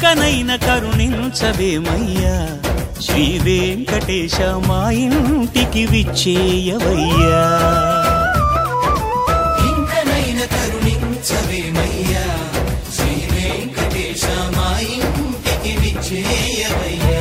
ఇంకనైన కరుణించవేమయ్యా శ్రీ వెంకటేశ మా ఇంటికి విచ్చేయవయ్యా ఇంకనైన కరుణించవేమయ్యా శ్రీ వెంకటేశ మా ఇంటికి విచ్చేయవయ్యా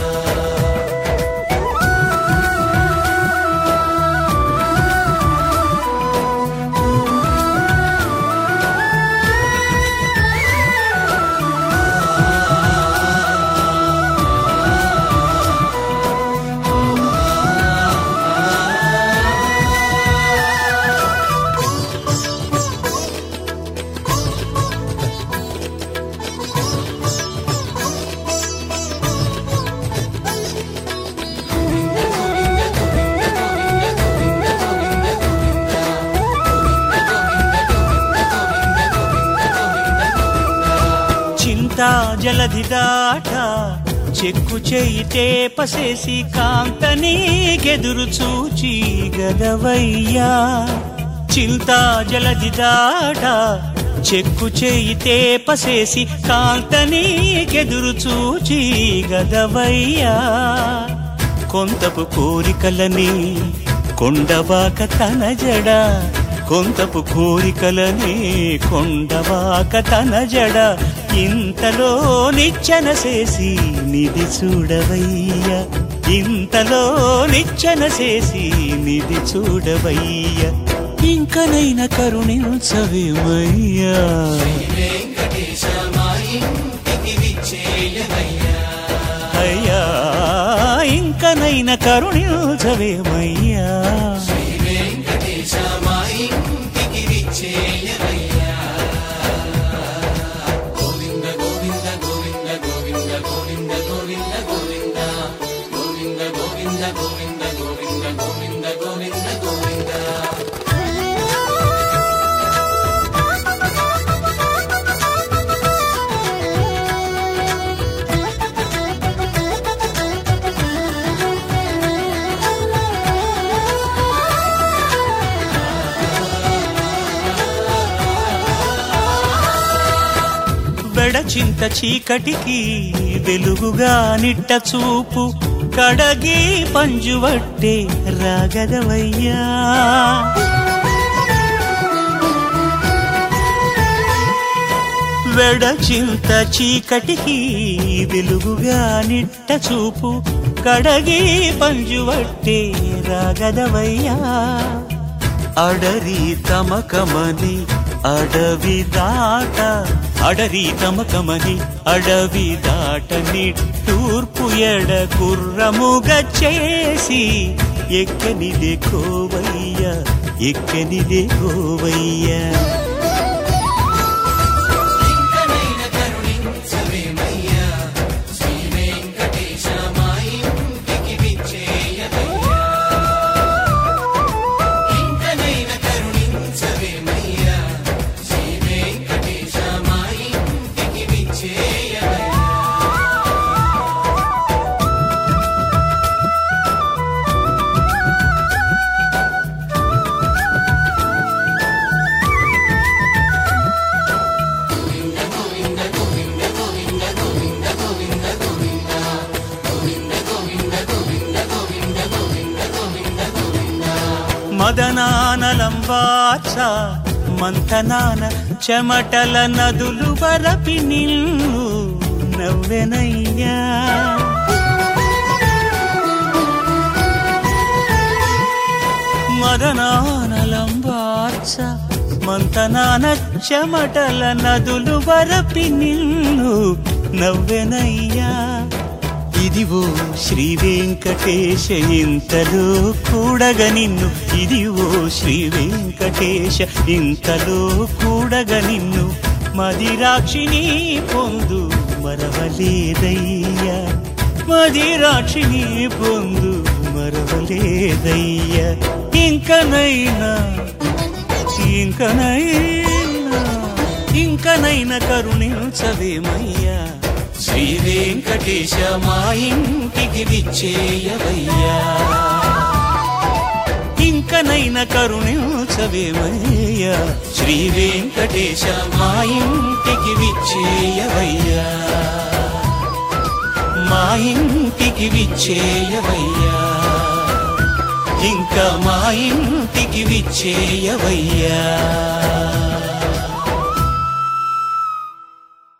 చింతా జలధి దాట చెక్కు చేయి తేపసేసి కాంతని గెదురు చూచి గదవయ్యా చింతా జలధి దాట చెక్కు చేయి తేపసేసి కాంతని గెదురు చూచి గదవయ్యా కొంతపు కోరికలని కొండవాక తన జడ కొంతపు కోరికలని కొండవాక తన జడ ఇంతలో నిచ్చెన చేసి నిధి చూడవయ్య ఇంతలో నిచ్చెన చేసి నిధి చూడవయ్య ఇంకనైన కరుణించవేమయ్యా వెంకటేశ మా ఇంటికి విచ్చేయవయ్యా అయ్యా ఇంకనైన కరుణించవేమయ్యా శ్రీ వెంకటేశ మా ఇంటికి విచ్చేయవయ్యా గోవింద గోవింద గోవింద గోవింద గోవింద గోవింద గోవింద గోవింద గోవింద గోవింద గోవింద గోవింద గోవింద గోవింద వెడచింత చీకటికి వెలుగుగా నిట్ట చూపు కడగి పంజువట్టే రాగదవయ్యా వెడచింత చీకటికి వెలుగుగా నిట్ట చూపు కడగి పంజువట్టే రాగదవయ్యా అడరి తమకమని అడవి దాట అడరి తమకమని అడవి దాట నిట్టూర్పు ఎడ కుర్రముగ చేసి ఎక్కనిదే కోవయ్య ఎక్కనిదే కోవయ్య ఇంకనైన కరుణించవేమయ్యా శ్రీ వెంకటేశ మా ఇంటికి విచ్చేయవయ్యా ఇంకనైన కరుణించవేమయ్యా శ్రీ వెంకటేశ మా ఇంటికి విచ్చేయవయ్యా మదనానలంబాచ మంతనాన చెమటల నదులు వరపి నిల్లు నవ్వెనయ్యా మదనానలంబాచ మంతనాన చెమటల నదులు వరపి నిల్లు నవ్వెనయ్యా ఇదివో శ్రీ వెంకటేశ ఇంతలో కూడగ నిన్ను ఇదివో శ్రీ వెంకటేశ ఇంతలో కూడగ నిన్ను మదిరాక్షిని పొందు మరవలేదయ్యా మదిరాక్షిని పొందు మరవలేదయ్యా ఇంకనైనా ఇంకనైనా ఇంకనైనా కరుణించవేమయ్యా శ్రీ వెంకటేశ మా ఇంటికి విచ్చేయవయ్యా ఇంక ఇంకనైన కరుణించవేమయ్యా శ్రీ వెంకటేశ మా ఇంటికి విచ్చేయవయ్యా మా ఇంటికి విచ్చేయవయ్యా ఇంకా మా ఇంటికి విచ్చేయవయ్యా